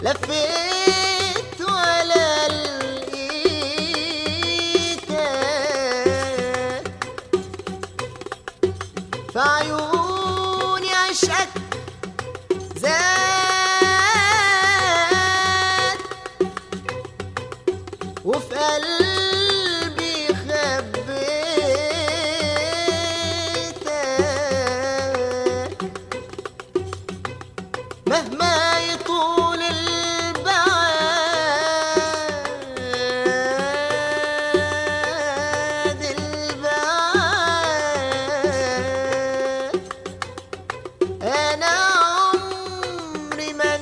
لفيت ولا لقيتك في عيوني عشقك زاد وفي قلبي خبيتك مهما يطول البعاد البعاد أنا عمري ما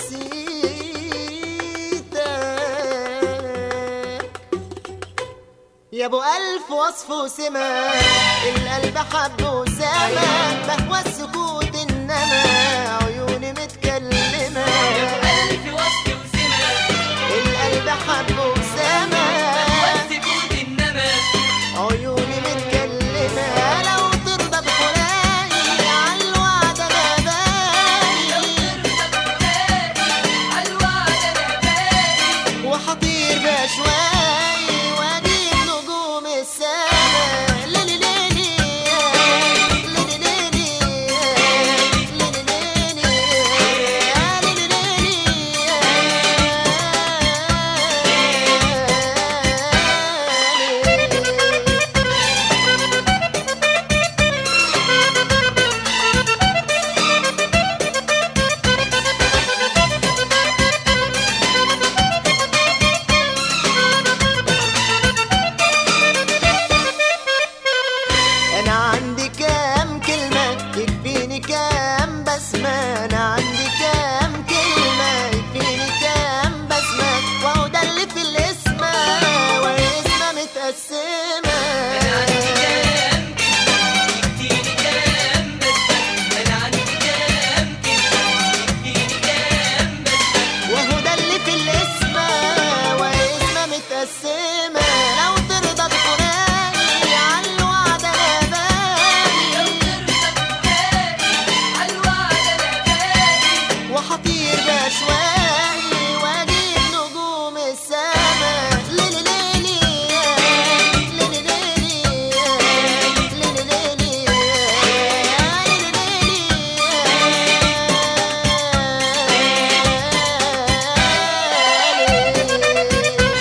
نسيتك يا ابو الف وصف وسمة القلب حب وسما بهوى السكوت انما عيوني متكلمة ألف وصف وسمة القلب حب وسما والسكوت إنما عيوني متكلمة لو ترضى بفراقي عالوعد انا باقي الوعد أنا باقي وحطير بأشواقي واجيب نجوم السما ليلي ليلي ليلي ليلي ليلي ليلي ليلي ليلي انا عندي كام كلمة يكفيني كام بسمة انا عندي كام كلمة يكفيني كام بسمة وهو ده اللي في الاسم والاسم متقسمة يكفيني كلام بس أنا عندي كلام كلمة يكفيني كلام بس وهو ده اللي في الاسم والاسم متقسمة لو ترضى بفراقي عالوعد انا باقي الوعد أنا باقي وحطير بأشواقي واجيب نجوم السما ليلي ليلي ليلي ليلي ليلي ليلي ليلي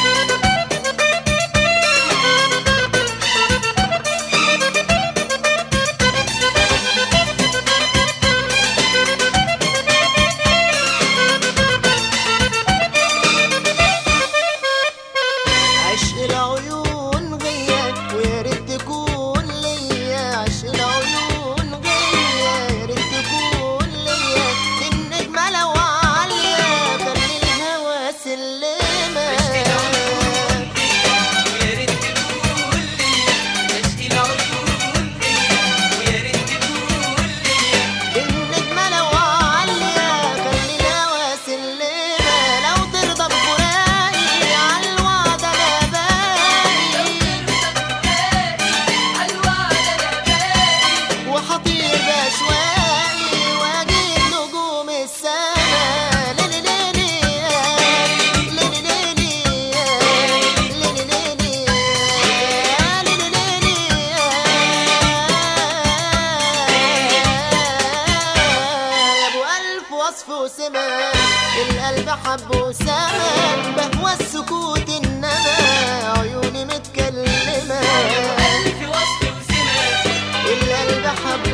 عشق العيون غيا ويا ريت تكون ليا عشق العيون غيا يا ريت تكون ليا النجمة لو عالية خلي الهوى سلمة ويا ريت تقول لي عشق العيون ويا ريت تقول لي النجمة لو عالية خلي الهوى سلمة لو ترضى بفراقي عالوعد انا باقي الوعد أنا باقي وحطير بأشواقي واجيب نجوم السما ليلي ليلي ليلي ليلي ليلي ليلي ليلي يا ابو الف وصف وسمة القلب حب وسما بهوى السكوت انما عيوني متكلمة ألف وصف وسمة القلب حب